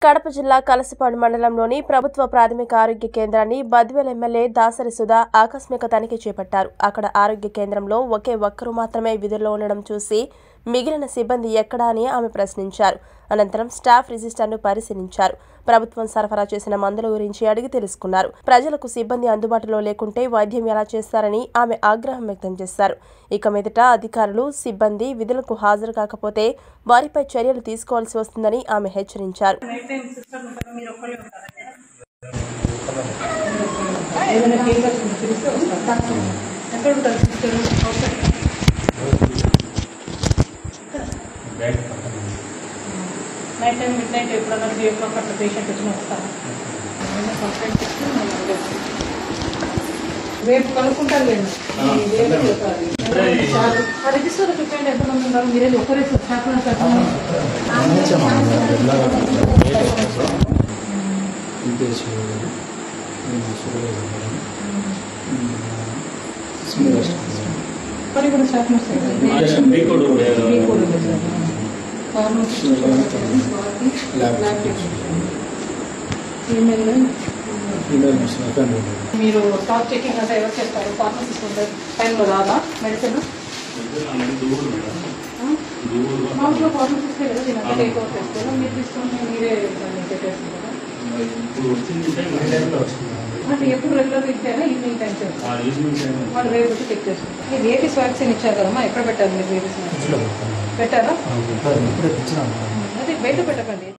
కడప జిల్లా కలసపాడు మండలంలోని ప్రభుత్వ ప్రాథమిక ఆరోగ్య కేంద్రాన్ని బద్వేల్ ఎమ్మెల్యే దాసరి సుధా ఆకస్మిక తనిఖీ చేపట్టారు అక్కడ ఆరోగ్య కేంద్రంలో ఒకే ఒక్కరు మాత్రమే విధుల్లో ఉండడం చూసి మిగిలిన సిబ్బంది ఎక్కడా అని ఆమె ప్రశ్నించారు అనంతరం స్టాఫ్ రిజిస్టర్ను పరిశీలించారు ప్రభుత్వం సరఫరా చేసిన మందుల గురించి అడిగి తెలుసుకున్నారు ప్రజలకు సిబ్బంది అందుబాటులో లేకుంటే వైద్యం ఎలా చేస్తారని ఆమె ఆగ్రహం వ్యక్తం చేశారు ఇక మీదట అధికారులు సిబ్బంది విధులకు హాజరు కాకపోతే వారిపై చర్యలు తీసుకోవాల్సి వస్తుందని ఆమె హెచ్చరించారు ఏదైనా కేసు పిలిస్తే వస్తాను ఎక్కడ ఉంటారు sister okay night time midnight ఎప్పుడన్నా త్రీ ఓ క్లాక్ అట్లా పేషెంట్ వచ్చినా వస్తాను ఏమైనా కంప్లైంట్ ఇస్తే మనం అడగచ్చు. రేపు కనుక్కుంటారు లేదు రిజిస్టర్ చెప్పండి ఎంతమంది ఉన్నారు మీరే ఒక్కరే స్టాఫ్ మరి కూడా స్టాఫ్ వస్తాయి మీ కూడా మీ కూడా ఉంది సార్. ఫార్మసీ ఈమెయిల్ మీరు స్టాక్ చెకింగ్ అంతా ఎవరు చేస్తారు ఫార్మసిస్ట్ ఉంటారు టైంలో రాదా మెడిసిన్ మామూలుగా ఫార్మసిస్ట్ కదా దీని అంతా టేక్ అవుట్ చేస్తారు మీరు తీసుకొని మీరే దాన్ని పెట్టేస్తారు కదా అంటే ఎప్పుడు రెగ్యులర్ ఇచ్చారా ఈవినింగ్ టైం చేస్తారు వాళ్ళు రేపు వచ్చి చెక్ చేసుకుంటారు మీరు ఏటీస్ వ్యాక్సిన్ ఇచ్చారు కదమ్మా ఎక్కడ పెట్టారు మీరు ఏటీస్ పెట్టారా ఇప్పుడే తెచ్చినాము అదే బయట పెట్టకండి